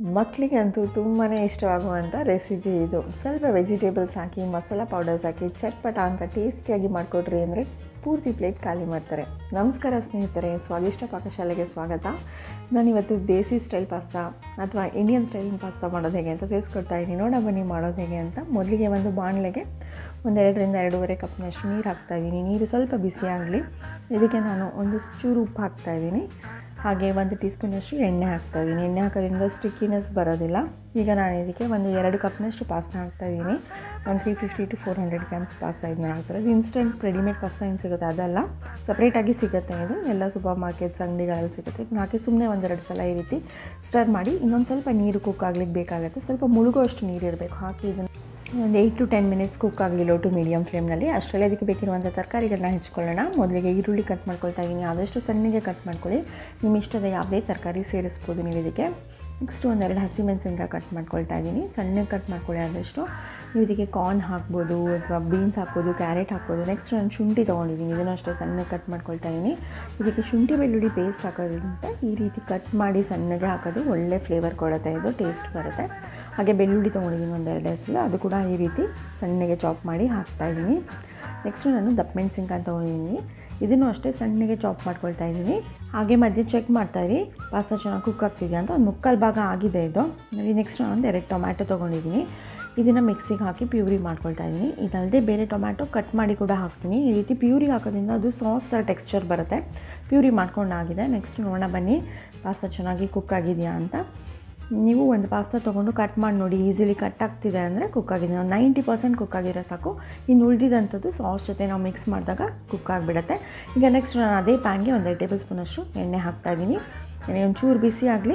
ಮಕ್ಕಳಿಗಂತೂ ತುಂಬಾ ಇಷ್ಟವಾಗುವಂಥ ರೆಸಿಪಿ ಇದು ಸ್ವಲ್ಪ ವೆಜಿಟೇಬಲ್ಸ್ ಹಾಕಿ ಮಸಾಲ ಪೌಡರ್ಸ್ ಹಾಕಿ ಚಟ್ಪಟ ಅಂತ ಟೇಸ್ಟಿಯಾಗಿ ಮಾಡಿಕೊಟ್ರಿ ಅಂದರೆ ಪೂರ್ತಿ ಪ್ಲೇಟ್ ಖಾಲಿ ಮಾಡ್ತಾರೆ ನಮಸ್ಕಾರ ಸ್ನೇಹಿತರೆ ಸ್ವಾದಿಷ್ಟ ಪಾಕಶಾಲೆಗೆ ಸ್ವಾಗತ ನಾನಿವತ್ತು ದೇಸಿ ಸ್ಟೈಲ್ ಪಾಸ್ತಾ ಅಥವಾ ಇಂಡಿಯನ್ ಸ್ಟೈಲ್ ಪಾಸ್ತಾ ಮಾಡೋದು ಹೇಗೆ ಅಂತ ತಿಳಿಸ್ಕೊಡ್ತಾ ಇದ್ದೀನಿ ನೋಡ ಬನ್ನಿ ಮಾಡೋದು ಹೇಗೆ ಅಂತ ಮೊದಲಿಗೆ ಒಂದು ಬಾಣಲೆಗೆ ಒಂದೆರಡರಿಂದ ಎರಡೂವರೆ ಕಪ್ನಷ್ಟು ನೀರು ಹಾಕ್ತಾಯಿದ್ದೀನಿ ನೀರು ಸ್ವಲ್ಪ ಬಿಸಿ ಆಗಲಿ ಇದಕ್ಕೆ ನಾನು ಒಂದು ಚೂರು ಉಪ್ಪು ಹಾಕ್ತಾಯಿದ್ದೀನಿ ಹಾಗೆ ಒಂದು ಟೀ ಸ್ಪೂನಷ್ಟು ಎಣ್ಣೆ ಹಾಕ್ತಾಯಿದ್ದೀನಿ ಎಣ್ಣೆ ಹಾಕೋದ್ರಿಂದ ಸ್ಟಿಕ್ಕಿನೆಸ್ ಬರೋದಿಲ್ಲ ಈಗ ನಾನು ಇದಕ್ಕೆ ಒಂದು ಎರಡು ಕಪ್ನಷ್ಟು ಪಾಸ್ತಾ ಹಾಕ್ತಾಯಿದ್ದೀನಿ ಒಂದು three fifty to four hundred grams pasta ಇದನ್ನ ಹಾಕ್ತಾರೆ ಇದು ಇನ್ಸ್ಟೆಂಟ್ ರೆಡಿಮೇಡ್ ಪಾಸ್ತಾ ಏನು ಸಿಗುತ್ತೆ ಅದಲ್ಲ ಸಪ್ರೇಟಾಗಿ ಸಿಗುತ್ತೆ ಇದು ಎಲ್ಲ ಸೂಪರ್ ಮಾರ್ಕೆಟ್ಸ್ ಅಂಗಡಿಗಳಲ್ಲಿ ಸಿಗುತ್ತೆ ಇದನ್ನ ಹಾಕಿ ಸುಮ್ಮನೆ ಒಂದೆರಡು ಸಲ ಈ ರೀತಿ ಸ್ಟರ್ ಮಾಡಿ ಇನ್ನೊಂದು ಸ್ವಲ್ಪ ನೀರು ಕುಕ್ ಆಗ್ಲಿಕ್ಕೆ ಬೇಕಾಗುತ್ತೆ ಸ್ವಲ್ಪ ಮುಳುಗೋ ಅಷ್ಟು ನೀರು ಇರಬೇಕು ಹಾಕಿ ಇದನ್ನು ಒಂದು eight to ten minutes cook ಆಗಲಿ ಲೋ ಟು ಮೀಡಿಯಮ್ ಫ್ಲೇಮ್ನಲ್ಲಿ ಅಷ್ಟರಲ್ಲಿ ಅದಕ್ಕೆ ಬೇಕಿರುವಂಥ ತರಕಾರಿಗಳನ್ನ ಹೆಚ್ಕೊಳ್ಳೋಣ ಮೊದಲಿಗೆ ಈರುಳ್ಳಿ ಕಟ್ ಮಾಡ್ಕೊಳ್ತಾ ಇದ್ದೀನಿ ಆದಷ್ಟು ಸಣ್ಣಗೆ ಕಟ್ ಮಾಡ್ಕೊಳ್ಳಿ ನಿಮ್ಮ ಇಷ್ಟದ ಯಾವುದೇ ತರಕಾರಿ ಸೇರಿಸ್ಬೋದು ನೀವು ಇದಕ್ಕೆ ನೆಕ್ಸ್ಟ್ ಒಂದೆರಡು ಹಸಿಮೆಣಸಿನ್ಕಾಯಿ ಕಟ್ ಮಾಡ್ಕೊಳ್ತಾ ಇದ್ದೀನಿ ಸಣ್ಣಗೆ ಕಟ್ ಮಾಡ್ಕೊಳ್ಳಿ ಆದಷ್ಟು ನೀವು ಇದಕ್ಕೆ ಕಾರ್ನ್ ಹಾಕ್ಬೋದು ಅಥವಾ ಬೀನ್ಸ್ ಹಾಕ್ಬೋದು ಕ್ಯಾರೆಟ್ ಹಾಕ್ಬೋದು ನೆಕ್ಸ್ಟ್ ನಾನು ಶುಂಠಿ ತೊಗೊಂಡಿದ್ದೀನಿ ಇದನ್ನು ಅಷ್ಟೇ ಸಣ್ಣಗೆ ಕಟ್ ಮಾಡ್ಕೊಳ್ತಾ ಇದ್ದೀನಿ ಇದಕ್ಕೆ ಶುಂಠಿ ಬೆಳ್ಳುಳ್ಳಿ ಪೇಸ್ಟ್ ಹಾಕೋದ್ರಿಂದ ಈ ರೀತಿ ಕಟ್ ಮಾಡಿ ಸಣ್ಣಗೆ ಹಾಕೋದು ಒಳ್ಳೆ ಫ್ಲೇವರ್ ಕೊಡುತ್ತೆ ಇದು ಟೇಸ್ಟ್ ಬರುತ್ತೆ ಹಾಗೆ ಬೆಳ್ಳುಳ್ಳಿ ತೊಗೊಂಡಿದ್ದೀನಿ ಒಂದೆರಡು ಹೆಸರು ಅದು ಕೂಡ ಈ ರೀತಿ ಸಣ್ಣಗೆ ಚಾಪ್ ಮಾಡಿ ಹಾಕ್ತಾಯಿದ್ದೀನಿ ನೆಕ್ಸ್ಟು ನಾನು ದಪ್ಪ ಮೆಣಸಿನ್ಕಾಯಿ ತೊಗೊಂಡಿದ್ದೀನಿ ಇದನ್ನು ಅಷ್ಟೇ ಸಣ್ಣಗೆ ಚಾಪ್ ಮಾಡ್ಕೊಳ್ತಾ ಇದ್ದೀನಿ ಹಾಗೆ ಮಧ್ಯೆ ಚೆಕ್ ಮಾಡ್ತಾಯಿರಿ ಪಾಸ್ತಾ ಚೆನ್ನಾಗಿ ಕುಕ್ ಆಗ್ತಿದೆ ಅಂತ ಒಂದು ಮುಕ್ಕಾಲು ಭಾಗ ಆಗಿದೆ ಇದು ನೋಡಿ ನೆಕ್ಸ್ಟ್ ನಾನು ಒಂದು ಎರಡು ಟೊಮ್ಯಾಟೊ ತೊಗೊಂಡಿದ್ದೀನಿ ಇದನ್ನು ಮಿಕ್ಸಿಗೆ ಹಾಕಿ ಪ್ಯೂರಿ ಮಾಡ್ಕೊಳ್ತಾ ಇದ್ದೀನಿ ಇದಲ್ಲದೆ ಬೇರೆ ಟೊಮ್ಯಾಟೊ ಕಟ್ ಮಾಡಿ ಕೂಡ ಹಾಕ್ತೀನಿ ಈ ರೀತಿ ಪ್ಯೂರಿ ಹಾಕೋದ್ರಿಂದ ಅದು ಸಾಸ್ ಥರ ಟೆಕ್ಸ್ಚರ್ ಬರುತ್ತೆ ಪ್ಯೂರಿ ಮಾಡ್ಕೊಂಡಾಗಿದೆ ನೆಕ್ಸ್ಟ್ ನೋಡೋಣ ಬನ್ನಿ ಪಾಸ್ತಾ ಚೆನ್ನಾಗಿ ಕುಕ್ ಆಗಿದೆಯಾ ಅಂತ ನೀವು ಒಂದು ಪಾಸ್ತಾ ತೊಗೊಂಡು ಕಟ್ ಮಾಡಿ ನೋಡಿ ಈಸಿಲಿ ಕಟ್ ಆಗ್ತಿದೆ ಅಂದರೆ ಕುಕ್ ಆಗಿದೆ ಒಂದು ನೈಂಟಿ ಪರ್ಸೆಂಟ್ ಕುಕ್ ಆಗಿರೋ ಸಾಕು ಇನ್ನು ಉಳಿದಿದ್ದಂಥದ್ದು ಸಾಸ್ ಜೊತೆ ನಾವು ಮಿಕ್ಸ್ ಮಾಡಿದಾಗ ಕುಕ್ ಆಗಿಬಿಡುತ್ತೆ ಈಗ ನೆಕ್ಸ್ಟ್ ನಾನು ಅದೇ ಪ್ಯಾನ್ಗೆ ಒಂದು ಟೇಬಲ್ ಸ್ಪೂನಷ್ಟು ಎಣ್ಣೆ ಹಾಕ್ತಾಯಿದ್ದೀನಿ ಎಣ್ಣೆ ಒಂಚೂರು ಬಿಸಿ ಆಗಲಿ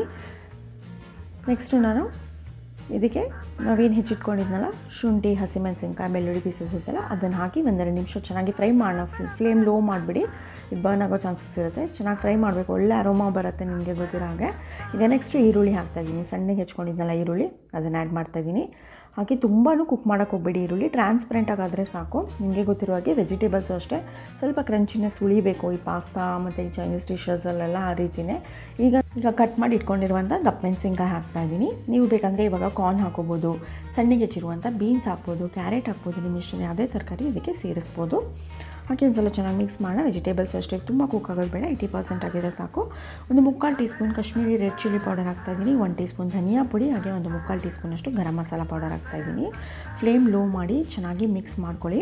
ನೆಕ್ಸ್ಟು ನಾನು ಇದಕ್ಕೆ ನಾವೇನು ಹೆಚ್ಚಿಟ್ಕೊಂಡಿದ್ನಲ್ಲ ಶುಂಠಿ ಹಸಿಮೆಣಸಿನ್ಕಾಯಿ ಬೆಳ್ಳುಳ್ಳಿ ಪೀಸಸ್ ಇತ್ತಲ್ಲ ಅದನ್ನು ಹಾಕಿ ಒಂದೆರಡು ನಿಮಿಷ ಚೆನ್ನಾಗಿ ಫ್ರೈ ಮಾಡೋಣ ಫ್ಲೇಮ್ ಲೋ ಮಾಡಿಬಿಡಿ ಇದು ಬರ್ನ್ ಆಗೋ ಚಾನ್ಸಸ್ ಇರುತ್ತೆ ಚೆನ್ನಾಗಿ ಫ್ರೈ ಮಾಡಬೇಕು ಒಳ್ಳೆ ಅರೋಮಾ ಬರುತ್ತೆ ನಿಮಗೆ ಗೊತ್ತಿರೋ ಹಾಗೆ ಈಗ ನೆಕ್ಸ್ಟು ಈರುಳ್ಳಿ ಹಾಕ್ತಾಯಿದ್ದೀನಿ ಸಣ್ಣಗೆ ಹೆಚ್ಕೊಂಡಿದ್ನಲ್ಲ ಈರುಳ್ಳಿ ಅದನ್ನು ಆ್ಯಡ್ ಮಾಡ್ತಾಯಿದ್ದೀನಿ ಹಾಗೆ ತುಂಬಾ ಕುಕ್ ಮಾಡೋಕ್ಕೆ ಹೋಗ್ಬೇಡಿ ಈರುಳ್ಳಿ ಟ್ರಾನ್ಸ್ಪರೆಂಟ್ ಆಗಾದರೆ ಸಾಕು ನಿಮಗೆ ಗೊತ್ತಿರೋ ಹಾಗೆ ವೆಜಿಟೇಬಲ್ಸು ಅಷ್ಟೇ ಸ್ವಲ್ಪ ಕ್ರಂಚಿನೆಸ್ ಉಳಿಬೇಕು ಈ ಪಾಸ್ತಾ ಮತ್ತು ಈ ಚೈನೀಸ್ ಡಿಶಸಲ್ಲೆಲ್ಲ ಆ ರೀತಿಯೇ ಈಗ ಈಗ ಕಟ್ ಮಾಡಿ ಇಟ್ಕೊಂಡಿರುವಂಥ ದಪ್ಪ ಮೆಣಸಿನ್ಕಾಯಿ ಹಾಕ್ತಾಯಿದ್ದೀನಿ ನೀವು ಬೇಕಂದರೆ ಇವಾಗ ಕಾರ್ನ್ ಹಾಕೋಬೋದು ಸಣ್ಣಗೆ ಹೆಚ್ಚಿರುವಂಥ ಬೀನ್ಸ್ ಹಾಕ್ಬೋದು ಕ್ಯಾರೆಟ್ ಹಾಕ್ಬೋದು ನಿಮ್ಮ ಇಷ್ಟದ ಯಾವುದೇ ತರಕಾರಿ ಇದಕ್ಕೆ ಸೇರಿಸ್ಬೋದು ಹಾಗೆ ಒಂದು ಸಲ ಚೆನ್ನಾಗಿ ಮಿಕ್ಸ್ ಮಾಡೋಣ ವೆಜಿಟೇಬಲ್ಸ್ ಅಷ್ಟೇ ತುಂಬ ಕುಕ್ ಆಗೋದು ಬೇಡ ಏಯ್ಟಿ ಪರ್ಸೆಂಟ್ ಆಗಿದ್ರೆ ಸಾಕು ಒಂದು ಮುಕ್ಕಾಲು teaspoon Kashmiri red chilli powder ಹಾಕ್ತಾಯಿದ್ದೀನಿ ಒನ್ ಟೀ ಸ್ಪೂನ್ ಧನಿಯಾ ಪುಡಿ ಹಾಗೆ ಒಂದು ಮುಕ್ಕಾಲು ಟೀ ಸ್ಪೂನಷ್ಟು ಗರಂ ಮಸಾಲ ಪೌಡರ್ ಹಾಕ್ತಾಯಿದ್ದೀನಿ ಫ್ಲೇಮ್ ಲೋ ಮಾಡಿ ಚೆನ್ನಾಗಿ ಮಿಕ್ಸ್ ಮಾಡ್ಕೊಳ್ಳಿ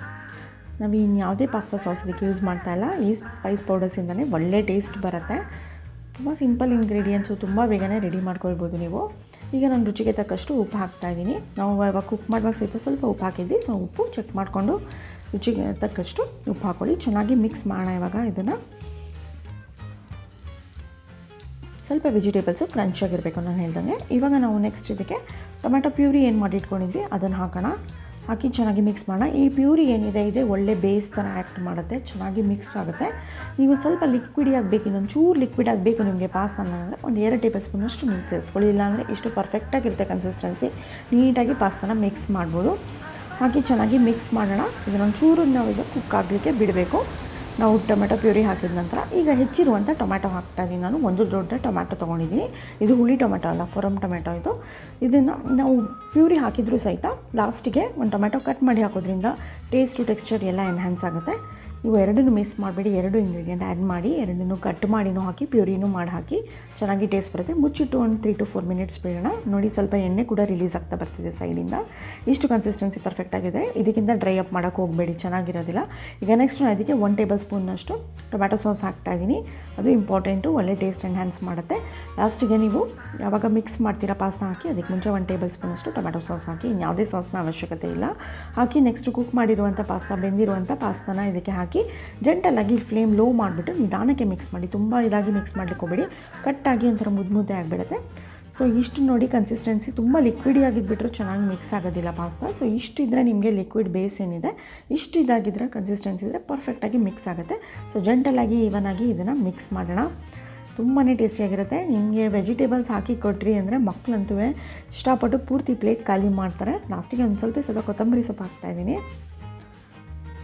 ನಾವು ಇನ್ನು ಯಾವುದೇ ಪಾಸ್ತಾ ಸಾಸ್ ಇದಕ್ಕೆ ಯೂಸ್ ಮಾಡ್ತಾ ಇಲ್ಲ ಈ ಸ್ಪೈಸ್ ಪೌಡರ್ಸಿಂದಲೇ ಒಳ್ಳೆ ಟೇಸ್ಟ್ ಬರುತ್ತೆ ತುಂಬ ಸಿಂಪಲ್ ಇಂಗ್ರೀಡಿಯೆಂಟ್ಸು ತುಂಬ ಬೇಗನೆ ರೆಡಿ ಮಾಡ್ಕೊಳ್ಬೋದು ನೀವು ಈಗ ನಾನು ರುಚಿಗೆ ತಕ್ಕಷ್ಟು ಉಪ್ಪು ಹಾಕ್ತಾಯಿದ್ದೀನಿ ನಾವು ಇವಾಗ ಕುಕ್ ಮಾಡುವಾಗ ಸಹಿತ ಸ್ವಲ್ಪ ಉಪ್ಪು ಹಾಕಿದ್ವಿ ಸೊ ಉಪ್ಪು ಚೆಕ್ ಮಾಡಿಕೊಂಡು ರುಚಿಗೆ ತಕ್ಕಷ್ಟು ಉಪ್ಪು ಹಾಕ್ಕೊಳ್ಳಿ ಚೆನ್ನಾಗಿ ಮಿಕ್ಸ್ ಮಾಡೋಣ ಇವಾಗ ಇದನ್ನು ಸ್ವಲ್ಪ ವೆಜಿಟೇಬಲ್ಸು ಕ್ರಂಚಾಗಿರಬೇಕು ನಾನು ಹೇಳ್ದಂಗೆ ಇವಾಗ ನಾವು ನೆಕ್ಸ್ಟ್ ಇದಕ್ಕೆ ಟೊಮೆಟೊ ಪ್ಯೂರಿ ಏನು ಮಾಡಿ ಇಟ್ಕೊಂಡಿದ್ವಿ ಅದನ್ನು ಹಾಕೋಣ ಹಾಕಿ ಚೆನ್ನಾಗಿ ಮಿಕ್ಸ್ ಮಾಡೋಣ ಈ ಪ್ಯೂರಿ ಏನಿದೆ ಇದೆ ಒಳ್ಳೆ ಬೇಸ್ ಥರ ಆ್ಯಕ್ಟ್ ಮಾಡುತ್ತೆ ಚೆನ್ನಾಗಿ ಮಿಕ್ಸ್ ಆಗುತ್ತೆ ನೀವು ಸ್ವಲ್ಪ ಲಿಕ್ವಿಡಿ ಆಗಬೇಕು ಇನ್ನೊಂದು ಚೂರು ಲಿಕ್ವಿಡ್ ಆಗಬೇಕು ನಿಮಗೆ ಪಾಸ್ತಾನ ಅಂದರೆ ಒಂದು ಎರಡು ಟೇಬಲ್ ಸ್ಪೂನಷ್ಟು ಮಿಕ್ಸ್ ಸೇರಿಸ್ಕೊಳ್ಳಿ ಇಲ್ಲಾಂದರೆ ಇಷ್ಟು ಪರ್ಫೆಕ್ಟಾಗಿರುತ್ತೆ ಕನ್ಸಿಸ್ಟೆನ್ಸಿ ನೀಟಾಗಿ ಪಾಸ್ತಾನ ಮಿಕ್ಸ್ ಮಾಡ್ಬೋದು ಹಾಕಿ ಚೆನ್ನಾಗಿ ಮಿಕ್ಸ್ ಮಾಡೋಣ ಇದನ್ನೊಂದು ಚೂರು ನಾವು ಇದು ಕುಕ್ ಆಗಲಿಕ್ಕೆ ಬಿಡಬೇಕು ನಾವು ಟೊಮೆಟೊ ಪ್ಯೂರಿ ಹಾಕಿದ ನಂತರ ಈಗ ಹೆಚ್ಚಿರುವಂಥ ಟೊಮ್ಯಾಟೊ ಹಾಕ್ತಾಯಿದ್ದೀನಿ ನಾನು ಒಂದು ದೊಡ್ಡ ಟೊಮ್ಯಾಟೊ ತೊಗೊಂಡಿದ್ದೀನಿ ಇದು ಹುಳಿ ಟೊಮೆಟೊ ಅಲ್ಲ ಫೊರಮ್ ಟೊಮೆಟೊ ಇದು ಇದನ್ನು ನಾವು ಪ್ಯೂರಿ ಹಾಕಿದರೂ ಸಹಿತ ಲಾಸ್ಟಿಗೆ ಒಂದು ಟೊಮೆಟೊ ಕಟ್ ಮಾಡಿ ಹಾಕೋದ್ರಿಂದ ಟೇಸ್ಟು ಟೆಕ್ಸ್ಚರ್ ಎಲ್ಲ ಎನ್ಹ್ಯಾನ್ಸ್ ಆಗುತ್ತೆ ನೀವು ಎರಡನ್ನೂ ಮಿಸ್ ಮಾಡಬೇಡಿ ಎರಡು ಇಂಗ್ರೀಡಿಯೆಂಟ್ ಆ್ಯಡ್ ಮಾಡಿ ಎರಡನ್ನೂ ಕಟ್ ಮಾಡಿನೂ ಹಾಕಿ ಪ್ಯೂರಿನೂ ಮಾಡಿ ಹಾಕಿ ಚೆನ್ನಾಗಿ ಟೇಸ್ಟ್ ಬರುತ್ತೆ ಮುಚ್ಚಿಟ್ಟು ಒಂದು ತ್ರೀ ಟು ಫೋರ್ ಮಿನಿಟ್ಸ್ ಬಿಡೋಣ ನೋಡಿ ಸ್ವಲ್ಪ ಎಣ್ಣೆ ಕೂಡ ರಿಲೀಸ್ ಆಗ್ತಾ ಬರ್ತಿದೆ ಸೈಡಿಂದ ಇಷ್ಟು ಕನ್ಸಿಸ್ಟೆನ್ಸಿ ಪರ್ಫೆಕ್ಟ್ ಆಗಿದೆ ಇದಕ್ಕಿಂತ ಡ್ರೈ ಅಪ್ ಮಾಡೋಕ್ಕೆ ಹೋಗಬೇಡಿ ಚೆನ್ನಾಗಿರೋದಿಲ್ಲ ಈಗ ನೆಕ್ಸ್ಟ್ ನಾನು ಅದಕ್ಕೆ ಒನ್ ಟೇಬಲ್ ಸ್ಪೂನ್ನಷ್ಟು ಟೊಮ್ಯಾಟೊ ಸಾಸ್ ಹಾಕ್ತಾಯಿದ್ದೀನಿ ಅದು ಇಂಪಾರ್ಟೆಂಟು ಒಳ್ಳೆ ಟೇಸ್ಟ್ ಎನ್ಹ್ಯಾನ್ಸ್ ಮಾಡುತ್ತೆ ಲಾಸ್ಟಿಗೆ ನೀವು ಯಾವಾಗ ಮಿಕ್ಸ್ ಮಾಡ್ತೀರಾ ಪಾಸ್ತಾ ಹಾಕಿ ಅದಕ್ಕೆ ಮುಂಚೆ ಒನ್ ಟೇಬಲ್ ಸ್ಪೂನಷ್ಟು ಟೊಮ್ಯಾಟೊ ಸಾಸ್ ಹಾಕಿ ಇನ್ಯಾವುದೇ ಸಾಸ್ನ ಅವಶ್ಯಕತೆ ಇಲ್ಲ ಹಾಕಿ ನೆಕ್ಸ್ಟ್ ಕುಕ್ ಮಾಡಿರುವಂಥ ಪಾಸ್ತಾ ಬೆಂದಿರುವಂಥ ಪಾಸ್ತಾನ ಇದಕ್ಕೆ ಹಾಕಿ ಜಂಟಲಾಗಿ ಫ್ಲೇಮ್ ಲೋ ಮಾಡಿಬಿಟ್ಟು ನಿಧಾನಕ್ಕೆ ಮಿಕ್ಸ್ ಮಾಡಿ ತುಂಬ ಇದಾಗಿ ಮಿಕ್ಸ್ ಮಾಡ್ಲಿಕ್ಕೆ ಹೋಗಬೇಡಿ ಕಟ್ಟಾಗಿ ಒಂಥರ ಮುದ್ದು ಮುದ್ದೆ ಆಗಿಬಿಡುತ್ತೆ ಸೊ ಇಷ್ಟು ನೋಡಿ ಕನ್ಸಿಸ್ಟೆನ್ಸಿ ತುಂಬ ಲಿಕ್ವಿಡಿ ಆಗಿದ್ಬಿಟ್ರು ಚೆನ್ನಾಗಿ ಮಿಕ್ಸ್ ಆಗೋದಿಲ್ಲ ಪಾಸ್ತಾ ಸೊ ಇಷ್ಟಿದ್ರೆ ನಿಮಗೆ ಲಿಕ್ವಿಡ್ ಬೇಸ್ ಏನಿದೆ ಇಷ್ಟು ಇದಾಗಿದ್ದರೆ ಕನ್ಸಿಸ್ಟೆನ್ಸಿ ಇದ್ದರೆ ಪರ್ಫೆಕ್ಟಾಗಿ ಮಿಕ್ಸ್ ಆಗುತ್ತೆ ಸೊ ಜಂಟಲಾಗಿ ಈವನಾಗಿ ಇದನ್ನು ಮಿಕ್ಸ್ ಮಾಡೋಣ ತುಂಬಾ ಟೇಸ್ಟಿಯಾಗಿರುತ್ತೆ ನಿಮಗೆ ವೆಜಿಟೇಬಲ್ಸ್ ಹಾಕಿ ಕೊಟ್ರಿ ಅಂದರೆ ಮಕ್ಕಳಂತೂ ಇಷ್ಟಪಟ್ಟು ಪೂರ್ತಿ ಪ್ಲೇಟ್ ಖಾಲಿ ಮಾಡ್ತಾರೆ ಲಾಸ್ಟಿಗೆ ಒಂದು ಸ್ವಲ್ಪ ಸ್ವಲ್ಪ ಕೊತ್ತಂಬರಿ ಸೊಪ್ಪು ಹಾಕ್ತಾಯಿದ್ದೀನಿ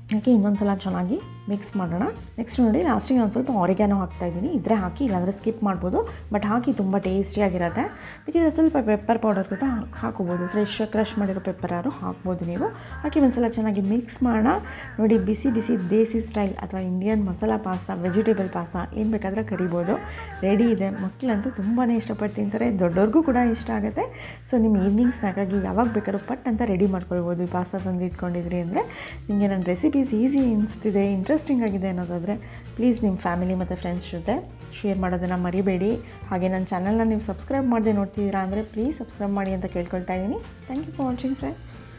ಹಾಕಿ ಇನ್ನೊಂದು ಸಲ ಚೆನ್ನಾಗಿ ಮಿಕ್ಸ್ ಮಾಡೋಣ ನೆಕ್ಸ್ಟ್ ನೋಡಿ ಲಾಸ್ಟಿಗೆ ಒಂದು ಸ್ವಲ್ಪ ಆರಿಗ್ಯಾನೋ ಹಾಕ್ತಾಯಿದ್ದೀನಿ ಇದ್ರೆ ಹಾಕಿ ಇಲ್ಲಾಂದರೆ ಸ್ಕಿಪ್ ಮಾಡ್ಬೋದು ಬಟ್ ಹಾಕಿ ತುಂಬ ಟೇಸ್ಟಿಯಾಗಿರುತ್ತೆ ಬೇಕಿದ್ರೆ ಸ್ವಲ್ಪ ಪೆಪ್ಪರ್ ಪೌಡರ್ ಕೂಡ ಹಾಕೋಬೋದು ಫ್ರೆಶ್ ಕ್ರಷ್ ಮಾಡಿರೋ ಪೆಪ್ಪರ್ ಯಾರು ಹಾಕ್ಬೋದು ನೀವು ಹಾಕಿ ಒಂದು ಸಲ ಚೆನ್ನಾಗಿ ಮಿಕ್ಸ್ ಮಾಡೋಣ ನೋಡಿ ಬಿಸಿ ಬಿಸಿ ದೇಸಿ ಸ್ಟೈಲ್ ಅಥವಾ Indian masala pasta vegetable pasta ಏನು ಬೇಕಾದರೆ ಕರಿಬೋದು ರೆಡಿ ಇದೆ ಮಕ್ಕಳಂತೂ ತುಂಬಾ ಇಷ್ಟಪಟ್ಟು ತಿಂತಾರೆ ದೊಡ್ಡವ್ರಿಗೂ ಕೂಡ ಇಷ್ಟ ಆಗುತ್ತೆ ಸೊ ನಿಮ್ಮ ಈವ್ನಿಂಗ್ ಸ್ನ್ಯಾಕಾಗಿ ಯಾವಾಗ ಬೇಕಾದ್ರೂ ಪಟ್ ಅಂತ ರೆಡಿ ಮಾಡ್ಕೊಳ್ಬೋದು ಈ ಪಾಸ್ತಾ ತಂದು ಇಟ್ಕೊಂಡಿದ್ರಿ ಅಂದರೆ ನಿಮಗೆ ನನ್ನ ರೆಸಿಪೀಸ್ ಈಸಿ ಅನಿಸ್ತಿದೆ ಇಂಟ್ರೆಸ್ಟಿಂಗ್ ಆಗಿದೆ ಅನ್ನೋದಾದರೆ ಪ್ಲೀಸ್ ನಿಮ್ಮ ಫ್ಯಾಮಿಲಿ ಮತ್ತು ಫ್ರೆಂಡ್ಸ್ ಜೊತೆ ಶೇರ್ ಮಾಡೋದನ್ನು ಮರಿಬೇಡಿ ಹಾಗೆ ನನ್ನ ಚಾನಲ್ನ ನೀವು ಸಬ್ಸ್ಕ್ರೈಬ್ ಮಾಡದೆ ನೋಡ್ತಿದ್ದೀರಾ ಅಂದರೆ ಪ್ಲೀಸ್ ಸಬ್ಸ್ಕ್ರೈಬ್ ಮಾಡಿ ಅಂತ ಕೇಳ್ಕೊಳ್ತಾ ಇದ್ದೀನಿ thank you for watching friends